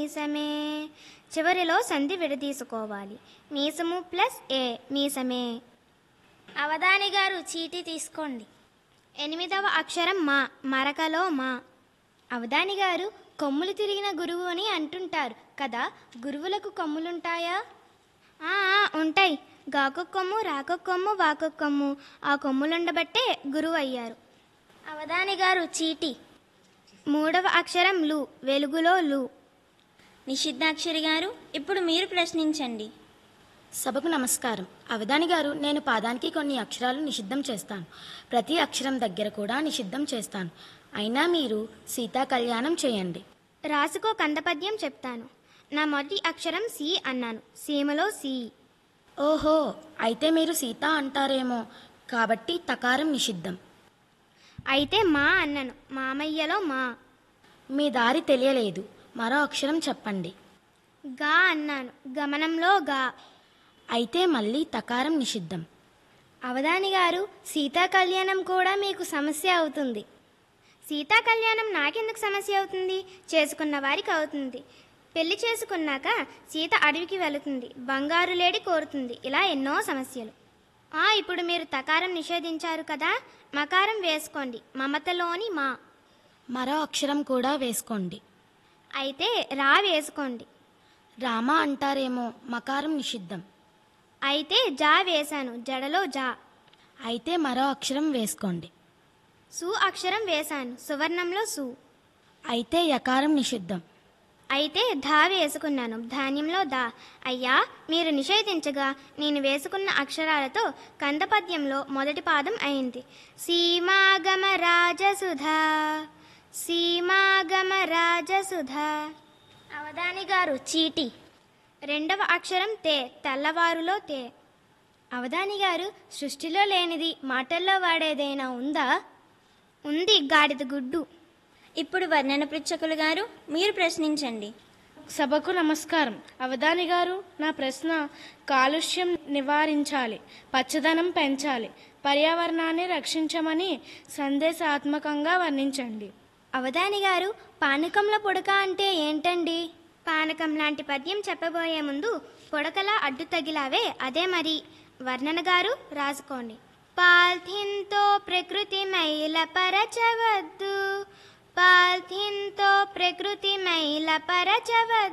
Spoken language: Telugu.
మీసమే చివరిలో సంధి విడదీసుకోవాలి మీసము ప్లస్ ఏ మీసమే అవధాని గారు చీటీ తీసుకోండి ఎనిమిదవ అక్షరం మా మరకలో మా అవధాని గారు కొమ్ములు తిరిగిన గురువు అని అంటుంటారు కదా గురువులకు కొమ్ములుంటాయా ఆ, ఆ, ఉంటాయి గాకు కొమ్ము రాకు కొమ్ము వాకు కొమ్ము ఆ కొమ్ములుండబట్టే గురువు అయ్యారు అవధాని గారు చీటీ మూడవ అక్షరం లు వెలుగులో లు నిషిద్ధాక్షరి గారు ఇప్పుడు మీరు ప్రశ్నించండి సభకు నమస్కారం అవధాని గారు నేను పాదానికి కొన్ని అక్షరాలు నిషిద్ధం చేస్తాను ప్రతి అక్షరం దగ్గర కూడా నిషిద్ధం చేస్తాను అయినా మీరు సీతా కళ్యాణం చేయండి రాసుకో కందపద్యం చెప్తాను నా మొదటి అక్షరం సి అన్నాను సీమలో సి ఓహో అయితే మీరు సీత అంటారేమో కాబట్టి తకారం నిషిద్ధం అయితే మా అన్నాను మామయ్యలో మా మీ దారి తెలియలేదు మరో అక్షరం చెప్పండి గా అన్నాను గమనంలో గా అయితే మళ్ళీ తకారం నిషిద్ధం అవధాని గారు సీతా కళ్యాణం కూడా మీకు సమస్య అవుతుంది సీతా కళ్యాణం నాకెందుకు సమస్య అవుతుంది చేసుకున్న వారికి అవుతుంది పెళ్లి చేసుకున్నాక సీత అడవికి వెళుతుంది బంగారు లేడి కోరుతుంది ఇలా ఎన్నో సమస్యలు ఆ ఇప్పుడు మీరు తకారం నిషేధించారు కదా మకారం వేసుకోండి మమతలోని మా మరో అక్షరం కూడా వేసుకోండి అయితే రా వేసుకోండి రామ అంటారేమో మకారం నిషిద్ధం అయితే జా వేశాను జడలో జా అయితే మరో అక్షరం వేసుకోండి సు అక్షరం వేశాను సువర్ణంలో సు అయితే యకారం నిషిద్ధం అయితే ధా వేసుకున్నాను ధాన్యంలో దా అయ్యా మీరు నిషేధించగా నేను వేసుకున్న అక్షరాలతో కందపద్యంలో మొదటి పాదం అయింది సీమాగమ రాజసుధా సీమాగమ రాజసుధా అవధాని గారు చీటీ రెండవ అక్షరం తే తెల్లవారులో తే అవధాని గారు సృష్టిలో లేనిది మాటల్లో వాడేదైనా ఉందా ఉంది గాడిద గుడ్డు ఇప్పుడు వర్ణన పృచ్ఛకులు గారు మీరు ప్రశ్నించండి సభకు నమస్కారం అవధాని గారు నా ప్రశ్న కాలుష్యం నివారించాలి పచ్చదనం పెంచాలి పర్యావరణాన్ని రక్షించమని సందేశాత్మకంగా వర్ణించండి అవధాని గారు పానకంలో పుడక అంటే ఏంటండి పానకం లాంటి పద్యం చెప్పబోయే ముందు పొడకలా అడ్డు తగిలావే అదే మరి వర్ణన గారు రాసుకోండి పాల్థిన్తో ప్రకృతి మైల పరచవద్దు పాల్థిన్తో ప్రకృతి మైల పరచవద్దు